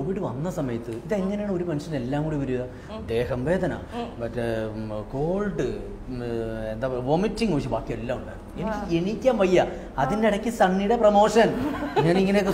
Covid വന്ന സമയത്ത് ഇതെങ്ങനെയാണ് ഒരു മനുഷ്യന് എല്ലാം കൂടി വരിക ദേഹം വേദന മറ്റേ കോൾഡ് എന്താ വോമിറ്റിംഗ് ഒഴിച്ച് ബാക്കി എല്ലാം ഉണ്ട് എനിക്ക് എണീക്കാൻ വയ്യ അതിൻ്റെ ഇടയ്ക്ക് സണ്ണിയുടെ പ്രൊമോഷൻ ഞാൻ ഇങ്ങനെയൊക്കെ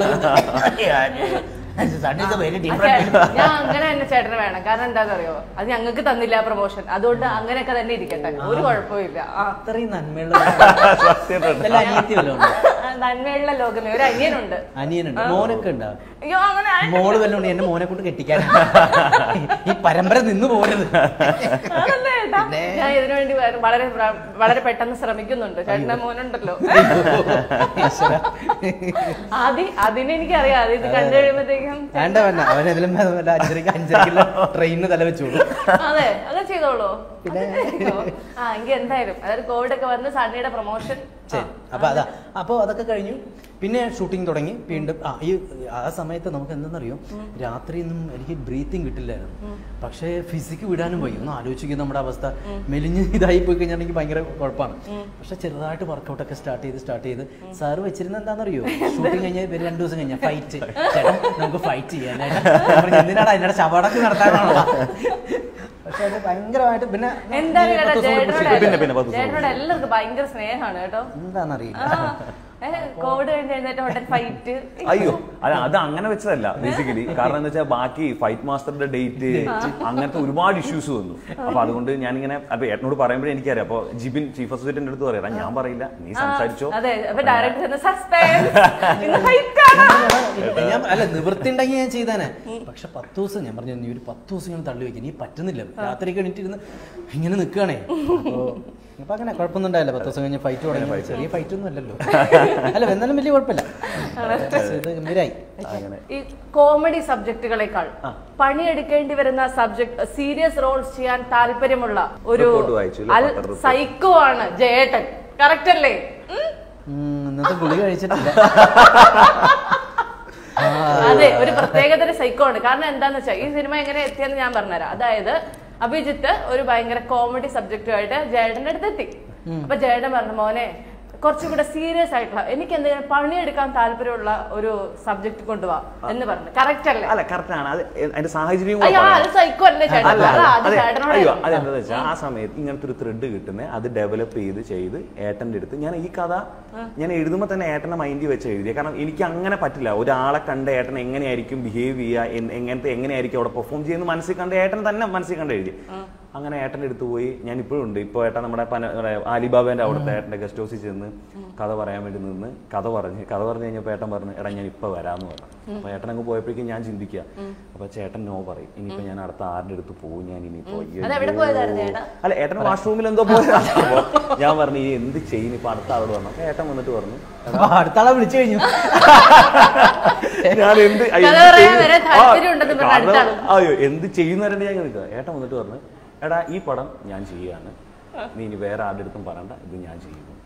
സണ്ണി വെരി ആ ഡിഫറെന്റ് ചേട്ടൻ- ഞാൻ അങ്ങനെ തന്നെ ചേട്ടന് വേണം കാരണം എന്താണെന്ന് അറിയോ അത് ഞങ്ങൾക്ക് തന്നില്ല പ്രൊമോഷൻ അതുകൊണ്ട് അങ്ങനെയൊക്കെ തന്നെ ഇരിക്കട്ടെ ഒരു കുഴപ്പമില്ല ആ അത്രയും നന്മയുള്ള സത്യം കേട്ടോ. വല്ല അനിയത്തി വല്ലതും ഉണ്ടോ നന്മയുള്ള ലോകമേ ഒരു അനിയനുണ്ട് അനിയനുണ്ട് മോനൊക്കെ ഉണ്ടാവും അയ്യോ അങ്ങനെ ആയി- മോള് വല്ലോണ്ട് എന്റെ മോനെ കൊണ്ട് കെട്ടിക്കാൻ ഈ പരമ്പര നിന്ന് പോരുത് ആണല്ലേ ഏട്ടാ? ഞാൻ ഇതിനു വേണ്ടി വ- വളരെ പ്ര- വളരെ പെട്ടെന്ന് ശ്രമിക്കുന്നുണ്ട് ചേട്ടന്റെ മോനുണ്ടല്ലോ ആദ്യ അതിനെ എനിക്കറിയാം അത് ഇത് കണ്ടു കഴിയുമ്പോഴത്തേക്കും വേണ്ട വേണ്ട അവൻ ഇതിലും ഭേദം വല്ല അഞ്ചരക്ക് അഞ്ചരക്കുള്ള ട്രെയിനിന് തല വെച്ചോളൂ അതെ അത് ചെയ്തോളൂ പിന്നെ? അത് ചെയ്തോ. ആ എങ്കിൽ എന്തായാലും അതായത് കോവിഡ് ഒക്കെ വന്ന് സണ്ണിയുടെ പ്രൊമോഷൻ ശരി അപ്പൊ അതാ അപ്പൊ അതൊക്കെ കഴിഞ്ഞു പിന്നെ ഷൂട്ടിംഗ് തുടങ്ങി വീണ്ടും ആ ഈ ആ സമയത്ത് നമുക്ക് എന്തെന്നറിയോ രാത്രിയൊന്നും എനിക്ക് ബ്രീത്തിങ് കിട്ടില്ലായിരുന്നു പക്ഷേ ഫിസിക്ക് വിടാനും പോയി ഒന്ന് ആലോചിക്കും നമ്മുടെ അവസ്ഥ മെലിഞ്ഞ് ഇതായി പോയി കഴിഞ്ഞാൽ എനിക്ക് ഭയങ്കര കുഴപ്പമാണ് പക്ഷെ ചെറുതായിട്ട് വർക്കൗട്ട് ഒക്കെ സ്റ്റാർട്ട് ചെയ്ത് സ്റ്റാർട്ട് ചെയ്ത് സാറ് വെച്ചിരുന്ന എന്താണെന്നറിയോ ഷൂട്ടിംഗ് കഴിഞ്ഞ് ഒരു രണ്ടു ദിവസം കഴിഞ്ഞാൽ ഫൈറ്റ് ചേട്ടാ നമുക്ക് ഫൈറ്റ് ചെയ്യാനായിട്ട് ഞാൻ പറഞ്ഞു, എന്തിനാടാ എന്നോട് ശവടക്ക് നടത്താനാണോ പക്ഷെ അത് ഭയങ്കരമായിട്ട് പിന്നെ എന്തായാലും ഈ കേട്ടോ പത്ത് ദിവസം ചേട്ടനോട് കൂടി പിന്നെ, പിന്നെ പത്ത് ദിവസം ചേട്ടനോട് എല്ലാവർക്കും ഭയങ്കര സ്നേഹമാണ് കേട്ടോ എന്താണെന്നറിയില്ല ആ, ഏ, കോവിഡ് കഴിഞ്ഞ് എഴുന്നേറ്റ് ഹോട്ടൽ ഫൈറ്റ് അയ്യോ അത് അത് അങ്ങനെ വെച്ചതല്ല ബേസിക്കലി കാരണം എന്താ വെച്ചാൽ ബാക്കി ഫൈറ്റ് മാസ്റ്ററിന്റെ ഡേറ്റ് അങ്ങനത്തെ ഒരുപാട് ഇഷ്യൂസ് വന്നു അപ്പൊ അതുകൊണ്ട് ഞാനിങ്ങനെ അപ്പൊ ഏട്ടനോട് പറയുമ്പോഴേ എനിക്കറിയാം അപ്പൊ ജിബിൻ ചീഫ് അസോസിയേറ്റിന്റെ അടുത്ത് പറയാം ഞാൻ പറയില്ല നീ സംസാരിച്ചോ അതെ അപ്പൊ ഡയറക്ടർ സസ്പെൻസ് ഇന്ന് ഫൈറ്റ് ആണ് ഞാൻ അല്ല നിവൃത്തി ഉണ്ടെങ്കിൽ ഞാൻ ചെയ്താനെ പക്ഷെ പത്ത് ദിവസം ഞാൻ പറഞ്ഞു നീ ഒരു പത്ത് ദിവസം ഇങ്ങനെ തള്ളി വെക്കാൻ നീ പറ്റുന്നില്ല രാത്രി എണീറ്റിരുന്ന് ഇങ്ങനെ നിൽക്കുകയാണേ അപ്പോ അപ്പൊ അങ്ങനെ കുഴപ്പമൊന്നും ഉണ്ടായില്ല പത്ത് ദിവസം കഴിഞ്ഞ് ഫൈറ്റ് തുടങ്ങി ചെറിയ ഫൈറ്റ് ഒന്നും അല്ലല്ലോ അല്ല എന്നാലും വലിയ കുഴപ്പമില്ല ഇത് ഗംഭീരായി അങ്ങനെ ഈ കോമഡി സബ്ജക്റ്റുകളെക്കാൾ പണിയെടുക്കേണ്ടി വരുന്ന സബ്ജക്ട് സീരിയസ് റോൾസ് ചെയ്യാൻ താല്പര്യമുള്ള ഒരു Report വായിച്ചു അല്ലേ? അൽ പത്ര report. സൈക്കോ ആണ് ജയേട്ടൻ കറക്റ്റ് അല്ലേ ഉം? ഉം, ഇന്നത്തെ ഗുളി കഴിച്ചിട്ടില്ല അതെ ഒരു പ്രത്യേകതര സൈക്കോ ആണ് കാരണം എന്താന്ന് വെച്ചാൽ ഈ സിനിമ എങ്ങനെ എത്തിയെന്ന് ഞാൻ പറഞ്ഞുതരാം അതായത് അഭിജിത്ത് ഒരു ഭയങ്കര കോമഡി സബ്ജക്റ്റുമായിട്ട് ജയേട്ടന്റെ അടുത്ത് എത്തി അപ്പൊ ജയേട്ടൻ പറഞ്ഞു മോനെ കുറച്ചും കൂടെ സീരിയസ് ആയിട്ടുള്ള എനിക്ക് എന്തെങ്കിലും പണിയെടുക്കാൻ താല്പര്യമുള്ള ഒരു സബ്ജക്ട് കൊണ്ടുപോവാ എന്ന് പറഞ്ഞു കറക്റ്റ് അല്ലേ അല്ല കറക്റ്റ് ആണ് അത് അതിന്റെ സാഹചര്യം കൂടെ അയ്യോ പറയാം. അത് സൈക്കോ അല്ലേ ചേട്ടൻ അല്ല അതാ, അത് അതെ, ചേട്ടനോട് അയ്യോ ആയിരുന്നു. അതെന്താ വെച്ചാൽ ആ സമയത്ത് ഇങ്ങനത്തെ ഒരു ത്രെഡ് കിട്ടുന്നത് അത് ഡെവലപ്പ് ചെയ്ത് ചെയ്ത് ഏട്ടന്റെ അടുത്ത് ഞാൻ ഈ കഥ ഞാൻ എഴുതുമ്പോൾ തന്നെ ഏട്ടനെ മൈൻഡിൽ വെച്ച് എഴുതിയ കാരണം എനിക്ക് അങ്ങനെ പറ്റില്ല ഒരാളെ കണ്ട് ഏട്ടൻ എങ്ങനെയായിരിക്കും ബിഹേവ് ചെയ്യുക എൻ- എങ്ങനത്തെ എങ്ങനെയായിരിക്കും അവിടെ പെർഫോം ചെയ്യുന്ന മനസ്സിൽ കണ്ട് ഏട്ടൻ തന്നെ മനസ്സിൽ കണ്ട് എഴുതി അങ്ങനെ ഏട്ടൻ്റെ അടുത്ത് പോയി ഞാൻ ഇപ്പോഴും ഉണ്ട് ഇപ്പോൾ ഏട്ടൻ നമ്മുടെ പന- നമ്മുടെ ആലിബാബേന്റെ അവിടുത്തെ ഏട്ടന്റെ ഗസ്റ്റ് ഹൗസിൽ ചെന്ന് കഥ പറയാൻ വേണ്ടി നിന്ന് കഥ പറഞ്ഞ് കഥ പറഞ്ഞു കഴിഞ്ഞപ്പോൾ ഏട്ടൻ പറഞ്ഞു എടാ ഞാൻ ഇപ്പൊ വരാമെന്ന് പറഞ്ഞു അപ്പൊ ഏട്ടൻ അങ്ങ് പോയപ്പോഴേക്കും ഞാൻ ചിന്തിക്കുക അപ്പൊ ചേട്ടൻ നോ പറയും ഇനിയിപ്പോ ഞാൻ അടുത്ത ആരുടെ അടുത്ത് പോകും ഞാൻ ഇനിയിപ്പോ അയ്യോ. അതെവിടെ പോയതായിരുന്നു ചേട്ടാ അല്ല ഏട്ടൻ വാഷ്റൂമിൽ എന്തോ പോയതാണ് അപ്പൊ ഞാൻ പറഞ്ഞു ഈ എന്ത് ചെയ്യുന്നു ഇപ്പൊ അടുത്ത ആളോട് പറഞ്ഞു അപ്പൊ ഏട്ടൻ വന്നിട്ട് പറഞ്ഞു അപ്പൊ അടുത്താളെ വിളിച്ചു കഴിഞ്ഞു ഞാൻ എന്ത് കഥ എന്ത് പറയാൻ ചെയ്യും? വരെ ആ, താല്പര്യമുണ്ടെന്ന് പറഞ്ഞ കഥ- അടുത്ത ആള്. അയ്യോ എന്ത് ചെയ്യുന്നവരുടെ ഞാൻ നിൽക്കുക ഏട്ടൻ വന്നിട്ട് പറഞ്ഞു എടാ ഈ പടം ഞാൻ ചെയ്യാണ് നീ ഇനി വേറെ ആരുടെ അടുത്തും പറയണ്ട ഇത് ഞാൻ ചെയ്യുന്നു